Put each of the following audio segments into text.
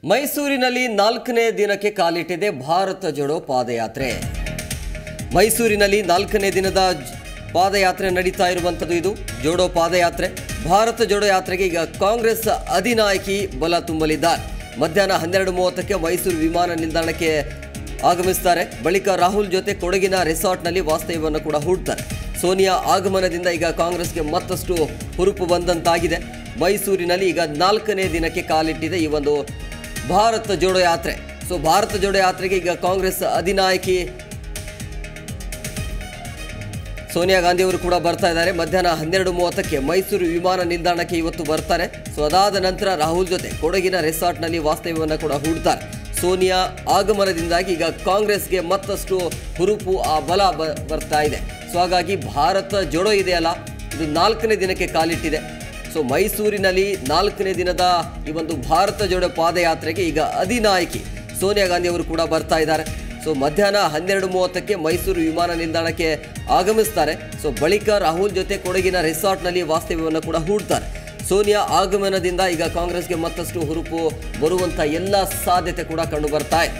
ಮೈಸೂರಿನಲ್ಲಿ ನಾಲ್ಕನೇ ದಿನಕ್ಕೆ ಕಾಲಿಟ್ಟಿದೆ ಭಾರತ ಜೋಡೋ ಪಾದಯಾತ್ರೆ ಮೈಸೂರಿನಲ್ಲಿ ನಾಲ್ಕನೇ ದಿನದ ಜ- ಪಾದಯಾತ್ರೆ ನಡೀತಾ ಇರುವಂಥದ್ದು ಇದು ಜೋಡೋ ಪಾದಯಾತ್ರೆ ಭಾರತ ಜೋಡೋ ಯಾತ್ರೆಗೆ ಈಗ ಕಾಂಗ್ರೆಸ್ ಅಧಿನಾಯಕಿ ಬಲ ತುಂಬಲಿದ್ದಾರೆ ಮಧ್ಯಾಹ್ನ ಹನ್ನೆರಡು ಮೂವತ್ತಕ್ಕೆ ಮೈಸೂರು ವಿಮಾನ ನಿಲ್ದಾಣಕ್ಕೆ ಆಗಮಿಸ್ತಾರೆ ಬಳಿಕ ರಾಹುಲ್ ಜೊತೆ ಕೊಡಗಿನ ರೆಸಾರ್ಟ್ನಲ್ಲಿ ವಾಸ್ತವ್ಯವನ್ನು ಕೂಡ ಹೂಡ್ತಾರೆ ಸೋನಿಯಾ ಆಗಮನದಿಂದ ಈಗ ಕಾಂಗ್ರೆಸ್ಗೆ ಮತ್ತಷ್ಟು ಹುರುಪು ಬಂದಂತಾಗಿದೆ ಮೈಸೂರಿನಲ್ಲಿ ಈಗ ನಾಲ್ಕನೇ ದಿನಕ್ಕೆ ಕಾಲಿಟ್ಟಿದೆ ಈ ಒಂದು ಭಾರತ ಜೋಡೋ ಯಾತ್ರೆ ಸೊ ಭಾರತ ಜೋಡೋ ಯಾತ್ರೆಗೆ ಈಗ ಕಾಂಗ್ರೆಸ್ ಅಧಿನಾಯಕಿ ಸೋನಿಯಾ ಗಾಂಧಿ ಅವರು ಕೂಡ ಬರ್ತಾ ಇದ್ದಾರೆ ಮಧ್ಯಾಹ್ನ ಹನ್ನೆರಡು ಮೂವತ್ತಕ್ಕೆ ಮೈಸೂರು ವಿಮಾನ ನಿಲ್ದಾಣಕ್ಕೆ ಇವತ್ತು ಬರ್ತಾರೆ ಸೊ ಅದಾದ ನಂತರ ರಾಹುಲ್ ಜೊತೆ ಕೊಡಗಿನ ರೆಸಾರ್ಟ್ನಲ್ಲಿ ವಾಸ್ತವ್ಯವನ್ನು ಕೂಡ ಹೂಡ್ತಾರೆ ಸೋನಿಯಾ ಆಗಮನದಿಂದಾಗಿ ಈಗ ಕಾಂಗ್ರೆಸ್ಗೆ ಮತ್ತಷ್ಟು ಹುರುಪು ಆ ಬಲ ಬ- ಬರ್ತಾ ಇದೆ ಸೊ ಹಾಗಾಗಿ ಭಾರತ ಜೋಡೋ ಇದೆಯಲ್ಲ ಇದು ನಾಲ್ಕನೇ ದಿನಕ್ಕೆ ಕಾಲಿಟ್ಟಿದೆ ಸೊ ಮೈಸೂರಿನಲ್ಲಿ ನಾಲ್ಕನೇ ದಿನದ ಈ ಒಂದು ಭಾರತ ಜೋಡೋ ಪಾದಯಾತ್ರೆಗೆ ಈಗ ಅಧಿನಾಯಕಿ ಸೋನಿಯಾ ಗಾಂಧಿ ಅವರು ಕೂಡ ಬರ್ತಾ ಇದ್ದಾರೆ ಸೊ ಮಧ್ಯಾಹ್ನ ಹನ್ನೆರಡು ಮೂವತ್ತಕ್ಕೆ ಮೈಸೂರು ವಿಮಾನ ನಿಲ್ದಾಣಕ್ಕೆ ಆಗಮಿಸ್ತಾರೆ ಸೊ ಬಳಿಕ ರಾಹುಲ್ ಜೊತೆ ಕೊಡಗಿನ ರೆಸಾರ್ಟ್ನಲ್ಲಿ ವಾಸ್ತವ್ಯವನ್ನು ಕೂಡ ಹೂಡ್ತಾರೆ ಸೋನಿಯಾ ಆಗಮನದಿಂದ ಈಗ ಕಾಂಗ್ರೆಸ್ಗೆ ಮತ್ತಷ್ಟು ಹುರುಪು ಬರುವಂಥ ಎಲ್ಲ ಸಾಧ್ಯತೆ ಕೂಡ ಕಂಡು ಬರ್ತಾ ಇದೆ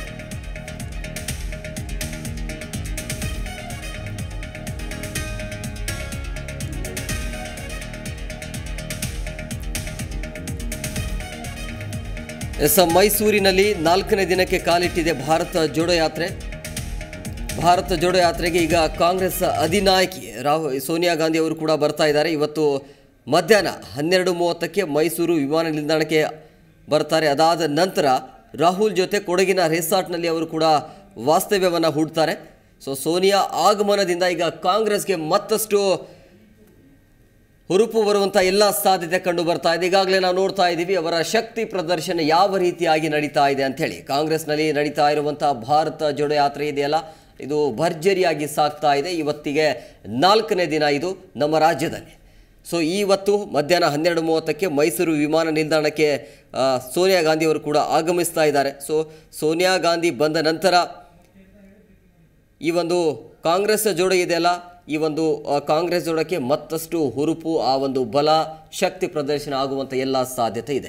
ಎಸ್ ಮೈಸೂರಿನಲ್ಲಿ ನಾಲ್ಕನೇ ದಿನಕ್ಕೆ ಕಾಲಿಟ್ಟಿದೆ ಭಾರತ ಜೋಡೋ ಯಾತ್ರೆ ಭಾರತ ಜೋಡೋ ಯಾತ್ರೆಗೆ ಈಗ ಕಾಂಗ್ರೆಸ್ ಅಧಿನಾಯಕಿ ರಾಹುಲ್ ಸೋನಿಯಾ ಗಾಂಧಿ ಅವರು ಕೂಡ ಬರ್ತಾ ಇದ್ದಾರೆ ಇವತ್ತು ಮಧ್ಯಾಹ್ನ ಹನ್ನೆರಡು ಮೂವತ್ತಕ್ಕೆ ಮೈಸೂರು ವಿಮಾನ ನಿಲ್ದಾಣಕ್ಕೆ ಬರ್ತಾರೆ ಅದಾದ ನಂತರ ರಾಹುಲ್ ಜೊತೆ ಕೊಡಗಿನ ರೆಸಾರ್ಟ್ನಲ್ಲಿ ಅವರು ಕೂಡ ವಾಸ್ತವ್ಯವನ್ನು ಹೂಡ್ತಾರೆ ಸೊ ಸೋನಿಯಾ ಆಗಮನದಿಂದ ಈಗ ಕಾಂಗ್ರೆಸ್ಗೆ ಮತ್ತಷ್ಟು ಹುರುಪು ಬರುವಂಥ ಎಲ್ಲ ಸಾಧ್ಯತೆ ಕಂಡು ಬರ್ತಾ ಇದೆ ಈಗಾಗಲೇ ನಾವು ನೋಡ್ತಾ ಇದ್ದೀವಿ ಅವರ ಶಕ್ತಿ ಪ್ರದರ್ಶನ ಯಾವ ರೀತಿಯಾಗಿ ನಡೀತಾ ಇದೆ ಅಂಥೇಳಿ ಕಾಂಗ್ರೆಸ್ನಲ್ಲಿ ನಡೀತಾ ಇರುವಂಥ ಭಾರತ ಜೋಡೋ ಯಾತ್ರೆ ಇದೆಯಲ್ಲ ಇದು ಭರ್ಜರಿಯಾಗಿ ಸಾಗ್ತಾ ಇದೆ ಇವತ್ತಿಗೆ ನಾಲ್ಕನೇ ದಿನ ಇದು ನಮ್ಮ ರಾಜ್ಯದಲ್ಲಿ ಸೊ ಇವತ್ತು ಮಧ್ಯಾಹ್ನ ಹನ್ನೆರಡು ಮೂವತ್ತಕ್ಕೆ ಮೈಸೂರು ವಿಮಾನ ನಿಲ್ದಾಣಕ್ಕೆ ಆ, ಸೋನಿಯಾ ಗಾಂಧಿ ಅವರು ಕೂಡ ಆಗಮಿಸ್ತಾ ಇದ್ದಾರೆ ಸೊ ಸೋನಿಯಾ ಗಾಂಧಿ ಬಂದ ನಂತರ ಈ ಒಂದು ಕಾಂಗ್ರೆಸ್ ಜೋಡೋ ಇದೆಯಲ್ಲ ಈ ಒಂದು ಆ, ಕಾಂಗ್ರೆಸ್ ಜೋಡಕ್ಕೆ ಮತ್ತಷ್ಟು ಹುರುಪು ಆ ಒಂದು ಬಲ ಶಕ್ತಿ ಪ್ರದರ್ಶನ ಆಗುವಂಥ ಎಲ್ಲ ಸಾಧ್ಯತೆ ಇದೆ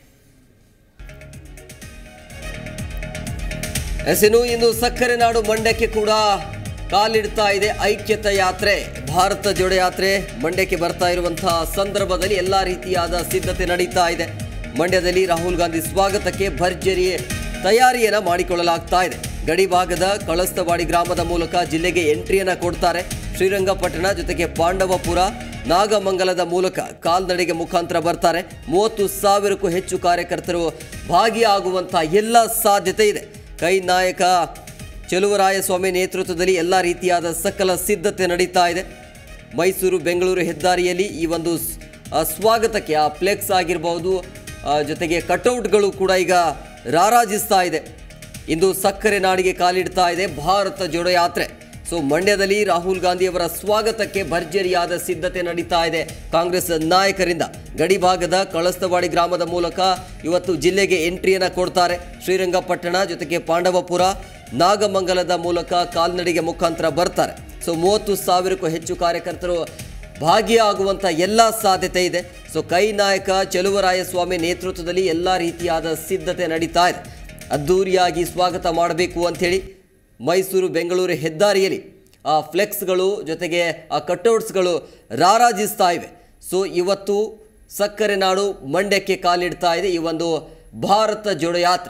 ಎಸ್ ಇನ್ನು ಇಂದು ಸಕ್ಕರೆ ನಾಡು ಮಂಡ್ಯಕ್ಕೆ ಕೂಡ ಕಾಲಿಡ್ತಾ ಇದೆ ಐಕ್ಯತಾ ಯಾತ್ರೆ ಭಾರತ ಜೋಡೋ ಯಾತ್ರೆ ಮಂಡ್ಯಕ್ಕೆ ಬರ್ತಾ ಇರುವಂತಹ ಸಂದರ್ಭದಲ್ಲಿ ಎಲ್ಲ ರೀತಿಯಾದ ಸಿದ್ಧತೆ ನಡೀತಾ ಇದೆ ಮಂಡ್ಯದಲ್ಲಿ ರಾಹುಲ್ ಗಾಂಧಿ ಸ್ವಾಗತಕ್ಕೆ ಭರ್ಜರಿ ತಯಾರಿಯನ್ನ ಮಾಡಿಕೊಳ್ಳಲಾಗ್ತಾ ಇದೆ ಗಡಿ ಭಾಗದ ಕಳಸ್ತವಾಡಿ ಗ್ರಾಮದ ಮೂಲಕ ಜಿಲ್ಲೆಗೆ ಎಂಟ್ರಿಯನ್ನ ಕೊಡ್ತಾರೆ ಶ್ರೀರಂಗಪಟ್ಟಣ ಜೊತೆಗೆ ಪಾಂಡವಪುರ ನಾಗಮಂಗಲದ ಮೂಲಕ ಕಾಲ್ನಡಿಗೆ ಮುಖಾಂತರ ಬರ್ತಾರೆ ಮೂವತ್ತು ಸಾವಿರಕ್ಕೂ ಹೆಚ್ಚು ಕಾರ್ಯಕರ್ತರು ಭಾಗಿಯಾಗುವಂಥ ಎಲ್ಲ ಸಾಧ್ಯತೆ ಇದೆ ಕೈ ನಾಯಕ ಚೆಲುವರಾಯಸ್ವಾಮಿ ನೇತೃತ್ವದಲ್ಲಿ ಎಲ್ಲ ರೀತಿಯಾದ ಸಕಲ ಸಿದ್ಧತೆ ನಡೀತಾ ಇದೆ ಮೈಸೂರು ಬೆಂಗಳೂರು ಹೆದ್ದಾರಿಯಲ್ಲಿ ಈ ಒಂದು ಸ್- ಆ ಸ್ವಾಗತಕ್ಕೆ ಆ ಫ್ಲೆಕ್ಸ್ ಆಗಿರ್ಬೋದು ಆ, ಜೊತೆಗೆ ಕಟೌಟ್ಗಳು ಕೂಡ ಈಗ ರಾರಾಜಿಸ್ತಾ ಇದೆ ಇಂದು ಸಕ್ಕರೆ ನಾಡಿಗೆ ಕಾಲಿಡ್ತಾ ಇದೆ ಭಾರತ ಜೋಡೋ ಯಾತ್ರೆ ಸೊ ಮಂಡ್ಯದಲ್ಲಿ ರಾಹುಲ್ ಗಾಂಧಿ ಅವರ ಸ್ವಾಗತಕ್ಕೆ ಭರ್ಜರಿಯಾದ ಸಿದ್ಧತೆ ನಡೀತಾ ಇದೆ ಕಾಂಗ್ರೆಸ್ ನಾಯಕರಿಂದ ಗಡಿ ಭಾಗದ ಕಳಸ್ತವಾಡಿ ಗ್ರಾಮದ ಮೂಲಕ ಇವತ್ತು ಜಿಲ್ಲೆಗೆ ಎಂಟ್ರಿಯನ್ನು ಕೊಡ್ತಾರೆ ಶ್ರೀರಂಗಪಟ್ಟಣ ಜೊತೆಗೆ ಪಾಂಡವಪುರ ನಾಗಮಂಗಲದ ಮೂಲಕ ಕಾಲ್ನಡಿಗೆ ಮುಖಾಂತರ ಬರ್ತಾರೆ ಸೊ ಮೂವತ್ತು ಸಾವಿರಕ್ಕೂ ಹೆಚ್ಚು ಕಾರ್ಯಕರ್ತರು ಭಾಗಿಯಾಗುವಂಥ ಎಲ್ಲ ಸಾಧ್ಯತೆ ಇದೆ ಸೊ ಕೈ ನಾಯಕ ಚೆಲುವರಾಯಸ್ವಾಮಿ ನೇತೃತ್ವದಲ್ಲಿ ಎಲ್ಲ ರೀತಿಯಾದ ಸಿದ್ಧತೆ ನಡೀತಾ ಇದೆ ಅದ್ಧೂರಿಯಾಗಿ ಸ್ವಾಗತ ಮಾಡಬೇಕು ಅಂಥೇಳಿ ಮೈಸೂರು ಬೆಂಗಳೂರು ಹೆದ್ದಾರಿಯಲ್ಲಿ ಆ ಫ್ಲೆಕ್ಸ್ಗಳು ಜೊತೆಗೆ ಆ ಕಟ್ಔಟ್ಸ್ಗಳು ರಾರಾಜಿಸ್ತಾ ಇವೆ ಸೊ ಇವತ್ತು ಸಕ್ಕರೆ ನಾಡು ಮಂಡ್ಯಕ್ಕೆ ಕಾಲಿಡ್ತಾ ಇದೆ ಈ ಒಂದು ಭಾರತ ಜೋಡೋ ಯಾತ್ರೆ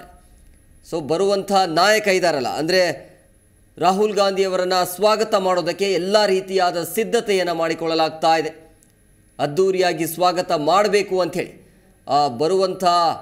ಸೊ ಬರುವಂಥ ನಾಯಕ ಇದ್ದಾರಲ್ಲ ಅಂದರೆ ರಾಹುಲ್ ಗಾಂಧಿಯವರನ್ನು ಸ್ವಾಗತ ಮಾಡೋದಕ್ಕೆ ಎಲ್ಲ ರೀತಿಯಾದ ಸಿದ್ಧತೆಯನ್ನು ಮಾಡಿಕೊಳ್ಳಲಾಗ್ತಾ ಇದೆ ಅದ್ಧೂರಿಯಾಗಿ ಸ್ವಾಗತ ಮಾಡಬೇಕು ಅಂಥೇಳಿ ಆ ಬರುವಂಥ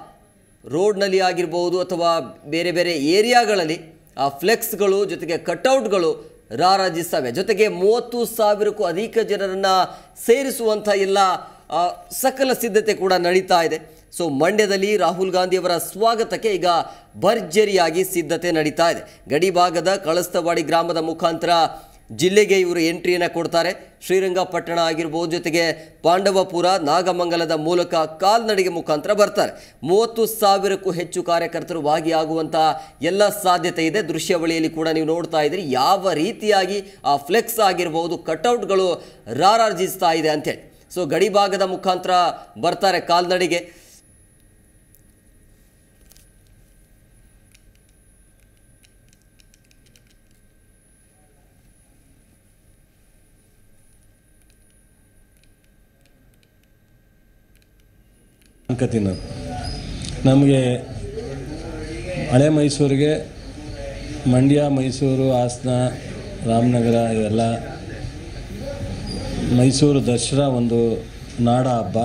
ರೋಡ್ನಲ್ಲಿ ಆಗಿರ್ಬೋದು ಅಥವಾ ಬೇರೆ ಬೇರೆ ಏರಿಯಾಗಳಲ್ಲಿ ಆ ಫ್ಲೆಕ್ಸ್ಗಳು ಜೊತೆಗೆ ಕಟೌಟ್ಗಳು ರಾರಾಜಿಸ್ತವೆ ಜೊತೆಗೆ ಮೂವತ್ತು ಸಾವಿರಕ್ಕೂ ಅಧಿಕ ಜನರನ್ನು ಸೇರಿಸುವಂಥ ಎಲ್ಲ ಆ, ಸಕಲ ಸಿದ್ಧತೆ ಕೂಡ ನಡೀತಾ ಇದೆ ಸೊ ಮಂಡ್ಯದಲ್ಲಿ ರಾಹುಲ್ ಗಾಂಧಿಯವರ ಸ್ವಾಗತಕ್ಕೆ ಈಗ ಭರ್ಜರಿಯಾಗಿ ಸಿದ್ಧತೆ ನಡೀತಾ ಇದೆ ಗಡಿ ಭಾಗದ ಕಳಸ್ತವಾಡಿ ಗ್ರಾಮದ ಮುಖಾಂತರ ಜಿಲ್ಲೆಗೆ ಇವರು ಎಂಟ್ರಿಯನ್ನು ಕೊಡ್ತಾರೆ ಶ್ರೀರಂಗಪಟ್ಟಣ ಆಗಿರ್ಬೋದು ಜೊತೆಗೆ ಪಾಂಡವಪುರ ನಾಗಮಂಗಲದ ಮೂಲಕ ಕಾಲ್ನಡಿಗೆ ಮುಖಾಂತರ ಬರ್ತಾರೆ ಮೂವತ್ತು ಸಾವಿರಕ್ಕೂ ಹೆಚ್ಚು ಕಾರ್ಯಕರ್ತರು ಭಾಗಿಯಾಗುವಂಥ ಎಲ್ಲ ಸಾಧ್ಯತೆ ಇದೆ ದೃಶ್ಯಾವಳಿಯಲ್ಲಿ ಕೂಡ ನೀವು ನೋಡ್ತಾ ಇದ್ದೀರಿ ಯಾವ ರೀತಿಯಾಗಿ ಆ ಫ್ಲೆಕ್ಸ್ ಆಗಿರ್ಬೋದು ಕಟೌಟ್ಗಳು ರಾರಾರ್ಜಿಸ್ತಾ ಇದೆ ಅಂತೇಳಿ ಸೊ ಗಡಿ ಭಾಗದ ಮುಖಾಂತರ ಬರ್ತಾರೆ ಕಾಲ್ನಡಿಗೆ ಅನ್ಕೋತೀನಿ ನಾನು ನಮಗೆ ಹಳೆ ಮೈಸೂರಿಗೆ ಮಂಡ್ಯ ಮೈಸೂರು ಹಾಸನ ರಾಮನಗರ ಇವೆಲ್ಲ ಮೈಸೂರು ದಸರಾ ಒಂದು ನಾಡ ಹಬ್ಬ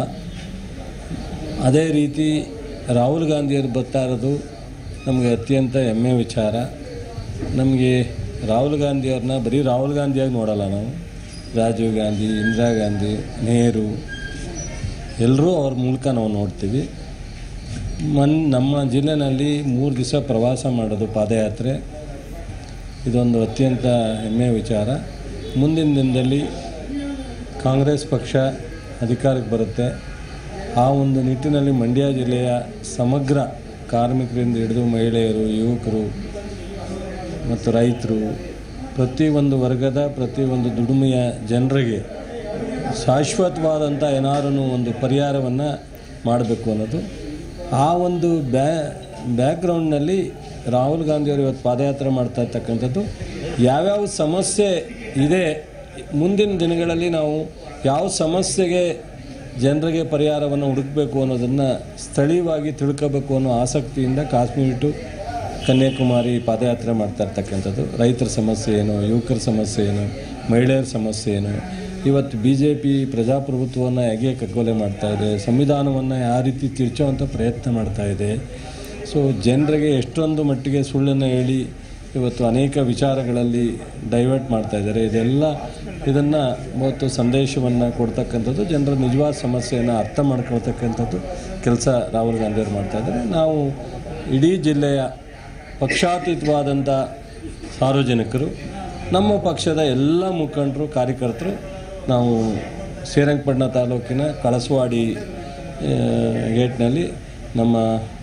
ಅದೇ ರೀತಿ ರಾಹುಲ್ ಗಾಂಧಿಯವರು ಬರ್ತಾ ಇರೋದು ನಮಗೆ ಅತ್ಯಂತ ಹೆಮ್ಮೆ ವಿಚಾರ ನಮಗೆ ರಾಹುಲ್ ಗಾಂಧಿಯವ್ರನ್ನ ಬರೀ ರಾಹುಲ್ ಗಾಂಧಿಯಾಗಿ ನೋಡಲ್ಲ ನಾವು ರಾಜೀವ್ ಗಾಂಧಿ ಇಂದಿರಾ ಗಾಂಧಿ ನೆಹರು ಎಲ್ಲರೂ ಅವ್ರ ಮೂಲಕ ನಾವು ನೋಡ್ತೀವಿ ಮನ್ ನಮ್ಮ ಜಿಲ್ಲೆನಲ್ಲಿ ಮೂರು ದಿವಸ ಪ್ರವಾಸ ಮಾಡೋದು ಪಾದಯಾತ್ರೆ ಇದೊಂದು ಅತ್ಯಂತ ಹೆಮ್ಮೆಯ ವಿಚಾರ ಮುಂದಿನ ದಿನದಲ್ಲಿ ಕಾಂಗ್ರೆಸ್ ಪಕ್ಷ ಅಧಿಕಾರಕ್ಕೆ ಬರುತ್ತೆ ಆ ಒಂದು ನಿಟ್ಟಿನಲ್ಲಿ ಮಂಡ್ಯ ಜಿಲ್ಲೆಯ ಸಮಗ್ರ ಕಾರ್ಮಿಕರಿಂದ ಹಿಡಿದು ಮಹಿಳೆಯರು ಯುವಕರು ಮತ್ತು ರೈತರು ಪ್ರತಿಯೊಂದು ವರ್ಗದ ಪ್ರತಿಯೊಂದು ದುಡಿಮೆಯ ಜನರಿಗೆ ಶಾಶ್ವತವಾದಂಥ ಏನಾದ್ರು ಒಂದು ಪರಿಹಾರವನ್ನು ಮಾಡಬೇಕು ಅನ್ನೋದು ಆ ಒಂದು ಬ್ಯಾ ಬ್ಯಾಕ್ಗ್ರೌಂಡ್ನಲ್ಲಿ ರಾಹುಲ್ ಗಾಂಧಿಯವರು ಇವತ್ತು ಪಾದಯಾತ್ರೆ ಮಾಡ್ತಾ ಇರ್ತಕ್ಕಂಥದ್ದು ಯಾವ್ಯಾವ ಸಮಸ್ಯೆ ಇದೆ ಮುಂದಿನ ದಿನಗಳಲ್ಲಿ ನಾವು ಯಾವ ಸಮಸ್ಯೆಗೆ ಜನರಿಗೆ ಪರಿಹಾರವನ್ನು ಹುಡುಕಬೇಕು ಅನ್ನೋದನ್ನು ಸ್ಥಳೀಯವಾಗಿ ತಿಳ್ಕೋಬೇಕು ಅನ್ನೋ ಆಸಕ್ತಿಯಿಂದ ಕಾಶ್ಮೀರ ಟು ಕನ್ಯಾಕುಮಾರಿ ಪಾದಯಾತ್ರೆ ಮಾಡ್ತಾ ಇರ್ತಕ್ಕಂಥದ್ದು ರೈತರ ಸಮಸ್ಯೆ ಏನು ಯುವಕರ ಸಮಸ್ಯೆ ಏನು ಮಹಿಳೆಯರ ಸಮಸ್ಯೆ ಏನು ಇವತ್ತು ಬಿ ಜೆ ಪಿ ಪ್ರಜಾಪ್ರಭುತ್ವವನ್ನು ಹೇಗೆ ಕಗ್ಗೊಲೆ ಮಾಡ್ತಾ ಇದೆ ಸಂವಿಧಾನವನ್ನು ಯಾವ ರೀತಿ ತಿರ್ಚುವಂಥ ಪ್ರಯತ್ನ ಮಾಡ್ತಾ ಇದೆ ಸೊ ಜನರಿಗೆ ಎಷ್ಟೊಂದು ಮಟ್ಟಿಗೆ ಸುಳ್ಳನ್ನು ಹೇಳಿ ಇವತ್ತು ಅನೇಕ ವಿಚಾರಗಳಲ್ಲಿ ಡೈವರ್ಟ್ ಮಾಡ್ತಾ ಇದ್ದಾರೆ ಇದೆಲ್ಲ ಇದನ್ನು ಇವತ್ತು ಸಂದೇಶವನ್ನು ಕೊಡ್ತಕ್ಕಂಥದ್ದು ಜನರ ನಿಜವಾದ ಸಮಸ್ಯೆಯನ್ನು ಅರ್ಥ ಮಾಡ್ಕೊಳ್ತಕ್ಕಂಥದ್ದು ಕೆಲಸ ರಾಹುಲ್ ಗಾಂಧಿಯವರು ಮಾಡ್ತಾ ಇದ್ದಾರೆ ನಾವು ಇಡೀ ಜಿಲ್ಲೆಯ ಪಕ್ಷಾತೀತವಾದಂಥ ಸಾರ್ವಜನಿಕರು ನಮ್ಮ ಪಕ್ಷದ ಎಲ್ಲ ಮುಖಂಡರು ಕಾರ್ಯಕರ್ತರು ನಾವು ಶ್ರೀರಂಗಪಟ್ಟಣ ತಾಲೂಕಿನ ಕಳಸವಾಡಿ ಆ, ಗೇಟ್ನಲ್ಲಿ ನಮ್ಮ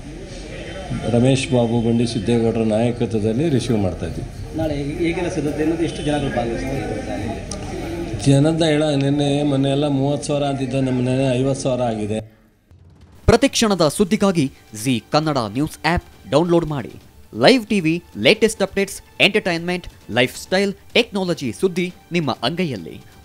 ರಮೇಶ್ ಬಾಬು ಬಂಡಿ ಸಿದ್ದೇಗೌಡರ ನಾಯಕತ್ವದಲ್ಲಿ ರಿಸೀವ್ ಮಾಡ್ತಾಯಿದ್ವಿ ನಾಳೆ ಹೇಗೆಲ್ಲ ಸಿದ್ಧತೆ ಅನ್ನೋದು ಎಷ್ಟು ಜನಗಳು ಭಾಗವಹಿಸ್ತಾರೆ ಜನದ ಹೇಳ ನಿನ್ನೆ ಮೊನ್ನೆ ಎಲ್ಲ ಮೂವತ್ತು ಸಾವಿರ ಅಂತಿದ್ದ ನಮ್ಮ ನೆನೆ ಐವತ್ತು ಸಾವಿರ ಆಗಿದೆ ಪ್ರತಿಕ್ಷಣದ ಸುದ್ದಿಗಾಗಿ Zee Kannada news app download ಮಾಡಿ live TV latest updates entertainment lifestyle technology ಸುದ್ದಿ ನಿಮ್ಮ ಅಂಗೈಯಲ್ಲಿ